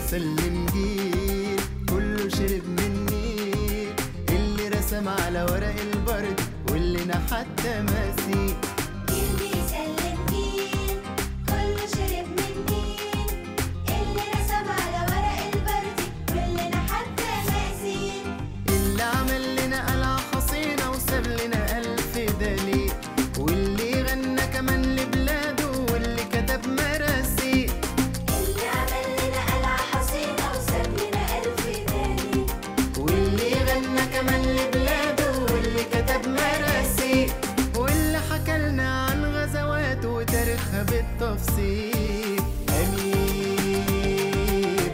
سلم جيل كله شرب من النيل اللي رسم على ورق البرد واللي نحت تماثيل جيل بيسلم جيل كله شرب من نيل اللي رسم على ورق البرد واللي نحت تماثيل اللي عمل لنا قلعة حصينة وساب لنا ألف دليل واللي غنى كمان لبلاده واللي كتب مراسيل اللي عمل لنا قلعة حصينة وساب لنا ألف دليل واللي غنى كمان لبلاده واللي كتب مراسيل واللي حكى لنا عن غزواته وتاريخها بالتفصيل أمير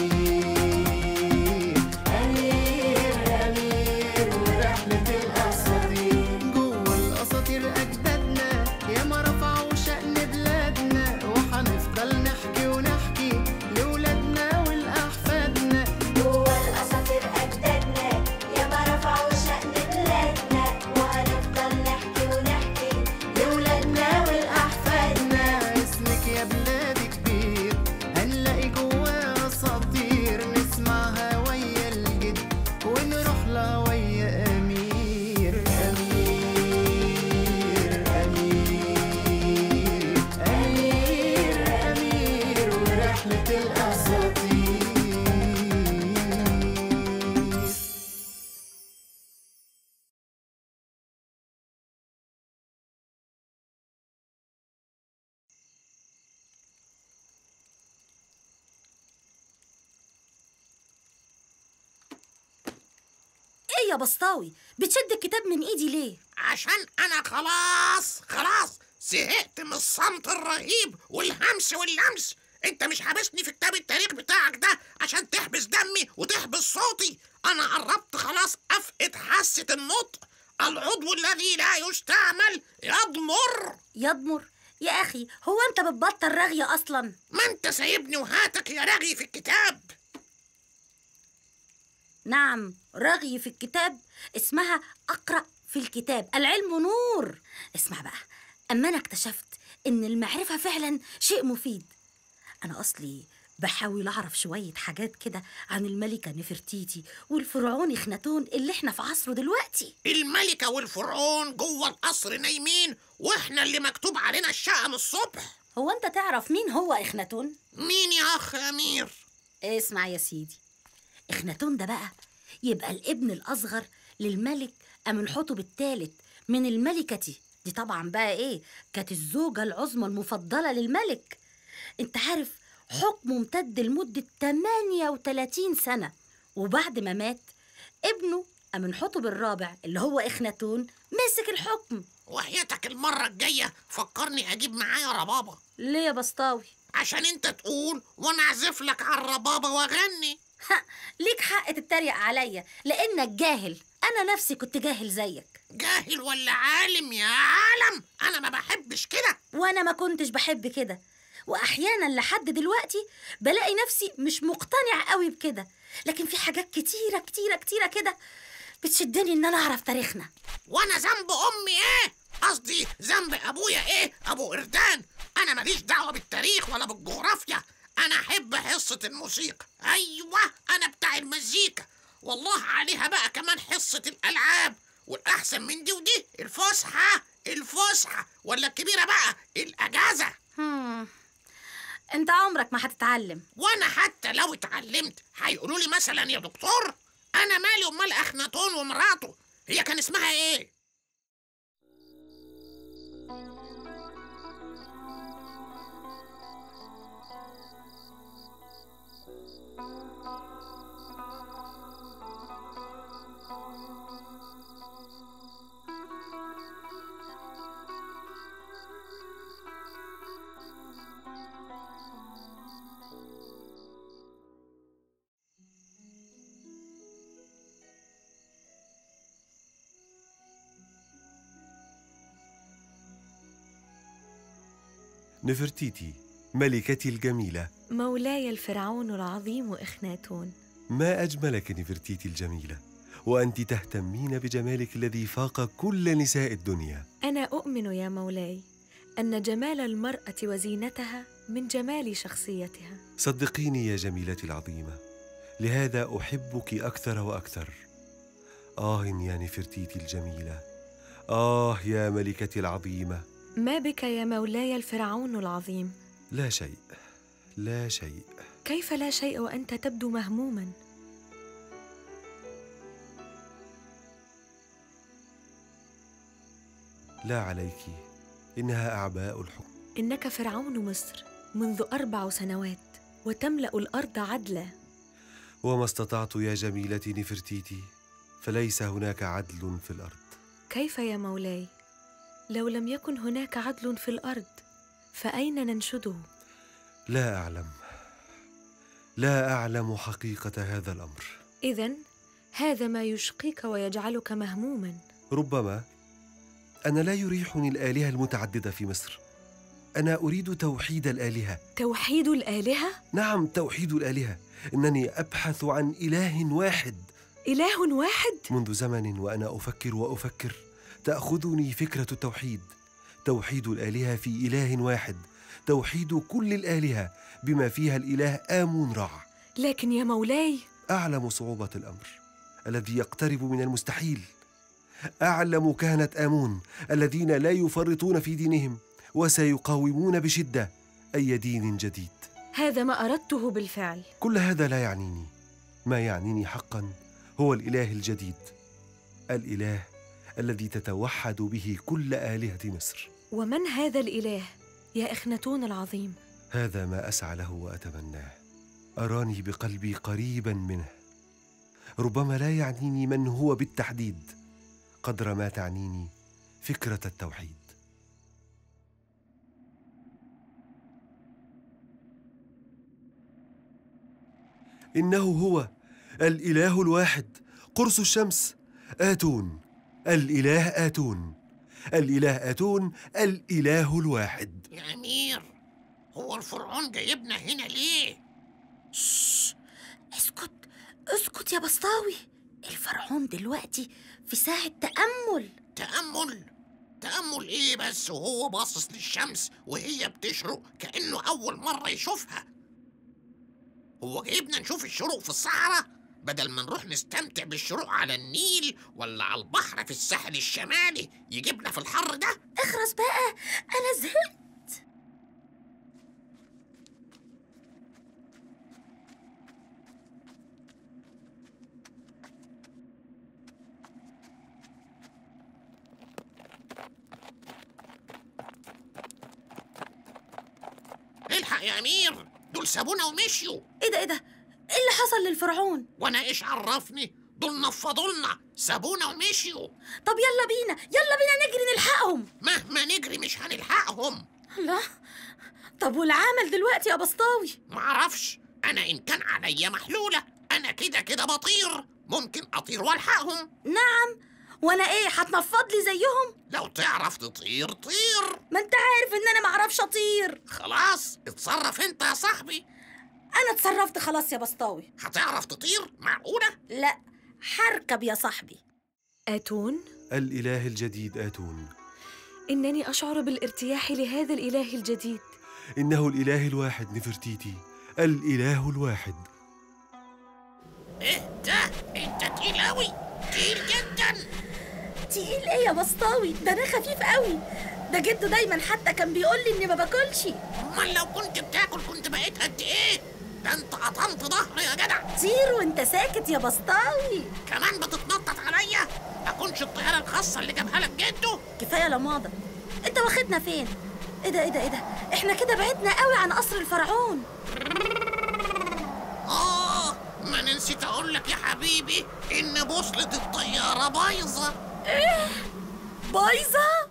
أمير أمير أمير ورحلة الأساطير جوه الأساطير أجدادنا ياما رفعوا شأن بلادنا وهنفضل نحكي ونحكي لولادنا ولأحفادنا جوه الأساطير أجدادنا ياما رفعوا شأن بلادنا وهنفضل نحكي ونحكي لولادنا ولأحفادنا اسمك يا بلادي كبير هنلاقي جواه أساطير نسمعها ويا الجد ونروح لها ويا أمير أمير أمير أمير أمير ورحلة الأساطير ايه يا بسطاوي بتشد الكتاب من ايدي ليه عشان انا خلاص خلاص زهقت من الصمت الرهيب والهمس واللمس انت مش حابسني في كتاب التاريخ بتاعك ده عشان تحبس دمي وتحبس صوتي انا قربت خلاص افقد حاسة النطق العضو الذي لا يستعمل يضمر يضمر يا اخي هو انت بتبطل رغي اصلا ما انت سايبني وهاتك يا رغي في الكتاب نعم رغي في الكتاب اسمها اقرا في الكتاب العلم نور اسمع بقى اما انا اكتشفت ان المعرفه فعلا شيء مفيد انا اصلي بحاول اعرف شويه حاجات كده عن الملكه نفرتيتي والفرعون اخناتون اللي احنا في عصره دلوقتي الملكة والفرعون جوه القصر نايمين واحنا اللي مكتوب علينا الشقة من الصبح هو انت تعرف مين هو اخناتون مين يا اخ امير اسمع يا سيدي اخناتون ده بقى يبقى الابن الاصغر للملك امنحتب الثالث من الملكة دي طبعا بقى ايه كانت الزوجة العظمى المفضلة للملك انت عارف حكمه امتد لمدة 38 سنة وبعد ما مات ابنه امنحتب الرابع اللي هو اخناتون مسك الحكم وحياتك المرة الجاية فكرني أجيب معايا ربابة ليه يا بسطاوي عشان أنت تقول وأنا أعزف لك على الربابة وأغني ها ليك حق تتريق عليا لانك جاهل انا نفسي كنت جاهل زيك جاهل ولا عالم يا عالم أنا ما بحبش كده وانا ما كنتش بحب كده واحيانا لحد دلوقتي بلاقي نفسي مش مقتنع قوي بكده لكن في حاجات كتيره كتيره كتيره كده بتشدني ان انا اعرف تاريخنا وأنا ذنب أمي إيه؟ قصدي ذنب أبويا إيه؟ أبو قردان أنا ماليش دعوة بالتاريخ ولا بالجغرافيا أنا أحب حصة الموسيقى أيوة أنا بتاع المزيكا والله عليها بقى كمان حصة الألعاب والأحسن من دي ودي الفسحة الفسحة ولا الكبيرة بقى الأجازة هم. انت عمرك ما هتتعلم وانا حتى لو اتعلمت هيقولوا لي مثلا يا دكتور انا مالي ومال اخناتون ومراته هي كان اسمها ايه نفرتيتي ملكتي الجميلة مولاي الفرعون العظيم إخناتون ما أجملك نفرتيتي الجميلة وأنت تهتمين بجمالك الذي فاق كل نساء الدنيا أنا أؤمن يا مولاي أن جمال المرأة وزينتها من جمال شخصيتها صدقيني يا جميلتي العظيمة لهذا أحبك أكثر وأكثر آه يا نفرتيتي الجميلة آه يا ملكتي العظيمة ما بك يا مولاي الفرعون العظيم لا شيء لا شيء كيف لا شيء وأنت تبدو مهموما لا عليك إنها أعباء الحكم إنك فرعون مصر منذ أربع سنوات وتملأ الأرض عدلا وما استطعت يا جميلتي نفرتيتي فليس هناك عدل في الأرض كيف يا مولاي لو لم يكن هناك عدل في الأرض فأين ننشده لا أعلم لا أعلم حقيقة هذا الأمر إذا هذا ما يشقيك ويجعلك مهموما ربما أنا لا يريحني الآلهة المتعددة في مصر أنا أريد توحيد الآلهة توحيد الآلهة نعم توحيد الآلهة إنني أبحث عن إله واحد إله واحد منذ زمن وأنا أفكر وأفكر تأخذني فكرة التوحيد توحيد الآلهة في إله واحد توحيد كل الآلهة بما فيها الإله آمون رع لكن يا مولاي أعلم صعوبة الأمر الذي يقترب من المستحيل أعلم كهنة آمون الذين لا يفرطون في دينهم وسيقاومون بشدة أي دين جديد هذا ما أردته بالفعل كل هذا لا يعنيني ما يعنيني حقا هو الإله الجديد الإله الذي تتوحد به كل آلهة مصر ومن هذا الإله يا إخنتون العظيم هذا ما أسعى له وأتمناه أراني بقلبي قريبا منه ربما لا يعنيني من هو بالتحديد قدر ما تعنيني فكرة التوحيد إنه هو الإله الواحد قرص الشمس آتون الإله آتون الإله آتون الإله الواحد يا أمير هو الفرعون جايبنا هنا ليه؟ شش اسكت اسكت يا بسطاوي الفرعون دلوقتي في ساعة تأمل تأمل تأمل إيه بس وهو باصص للشمس وهي بتشرق كأنه أول مرة يشوفها هو جايبنا نشوف الشروق في الصحراء بدل ما نروح نستمتع بالشروق على النيل ولا على البحر في الساحل الشمالي يجيبنا في الحر ده اخرس بقى انا زهقت الحق يا أمير دول سابونا ومشيوا ايه ده ايه ده ايه اللي حصل للفرعون وأنا إيش عرفني دول نفضولنا سابونا ومشيوا طب يلا بينا يلا بينا نجري نلحقهم مهما نجري مش هنلحقهم لا طب والعمل دلوقتي يا بسطاوي معرفش انا ان كان عليا محلولة انا كده كده بطير ممكن اطير والحقهم نعم وانا ايه هتنفض لي زيهم لو تعرف تطير طير ما انت عارف ان انا معرفش اطير خلاص اتصرف انت يا صاحبي انا اتصرفت خلاص يا بسطاوي هتعرف تطير معقولة لا هركب يا صاحبي آتون الإله الجديد آتون إنني أشعر بالارتياح لهذا الإله الجديد إنه الإله الواحد نفرتيتي الإله الواحد ايه ده انت تقيل اوي تقيل جدا تقيل ايه يا بسطاوي ده انا خفيف قوي ده جده دايما حتى كان بيقول لي اني ما باكلش امال لو كنت بتاكل كنت بقيت قد ايه ده انت قطمت ظهري يا جدع طير وانت ساكت يا بسطاوي كمان بتتنطط عليا اكونش الطياره الخاصه اللي جابها لك جده كفايه لماضه انت واخدنا فين ايه ده ايه ده ايه ده احنا كده بعدنا قوي عن قصر الفرعون آه ما أنا نسيت أقول لك يا حبيبي إن بوصلة الطيارة بايظة بايظه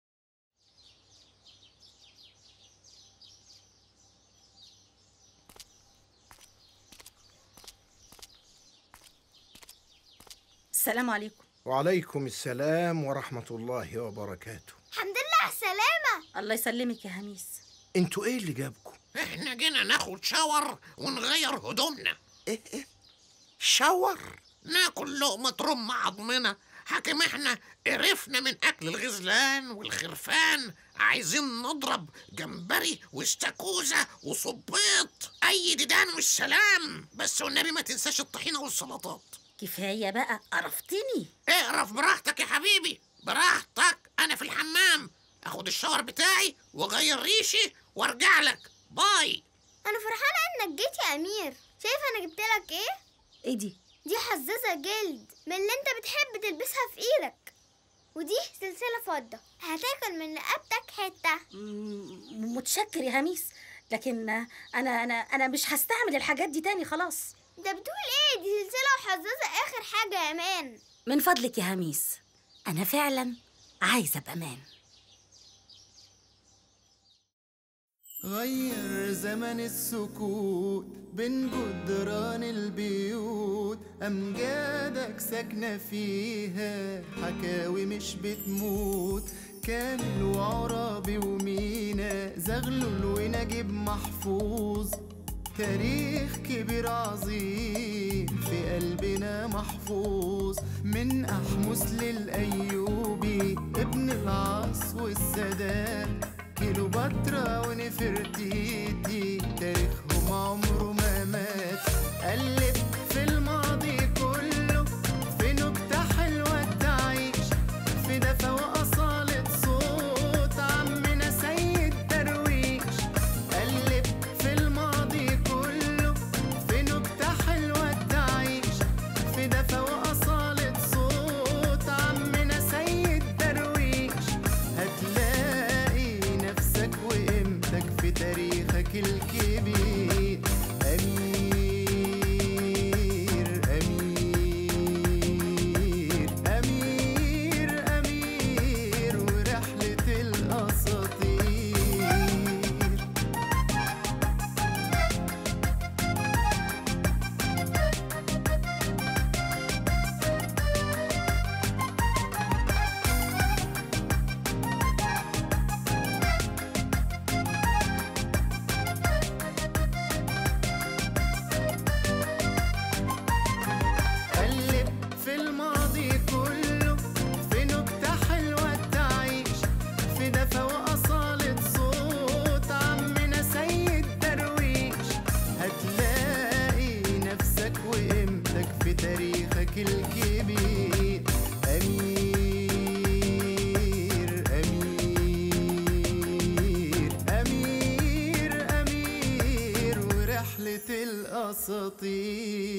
السلام عليكم وعليكم السلام ورحمة الله وبركاته الحمد لله على السلامة الله يسلمك يا هميس انتوا ايه اللي جابكم؟ إحنا جينا ناخد شاور ونغير هدومنا ايه ايه؟ شاور؟ ناكل لقمة رم عظمنا حاكم احنا قرفنا من اكل الغزلان والخرفان عايزين نضرب جمبري واستاكوزا وصبيط اي ديدان والسلام بس والنبي ما تنساش الطحينه والسلطات كفايه بقى قرفتني اقرف براحتك يا حبيبي براحتك انا في الحمام اخد الشاور بتاعي واغير ريشي وارجع لك باي انا فرحانه انك جيت يا امير شايف انا جبت لك ايه ايه دي دي حزازه جلد من اللي انت بتحب تلبسها في ايدك ودي سلسله فضه هتاكل من رقبتك حته مم، متشكر يا هميس لكن انا انا انا مش هستعمل الحاجات دي تاني خلاص ده بتقول ايه دي سلسله وحزازه اخر حاجه يا مان من فضلك يا هميس انا فعلا عايزه بامان غير زمن السكوت بين جدران البيوت أمجادك ساكنة فيها حكاوي مش بتموت كامل وعرابي ومينا زغلول ونجيب محفوظ تاريخ كبير عظيم في قلبنا محفوظ من أحمس للأيوبي ابن العاص والسادات كيلوباترا ونفرتيتي تاريخهم عمره ما مات قلب في الماضي كله في نكتة حلوة تعيش في دفى وأصالة صوت عمنا سيد درويش قلب في الماضي كله في نكتة حلوة تعيش في دفى وأصالة صوت عمنا سيد درويش هتلاقي نفسك وقيمتك في تاريخك الكبير أمير أمير أمير أمير ورحلة الأساطير قلب في الماضي كله في نكتة حلوة تعيش في دفى وأصالة صوت عمنا سيد درويش هتلاقي نفسك وقيمتك في تاريخك الكبير أمير أمير أمير أمير ورحلة الأساطير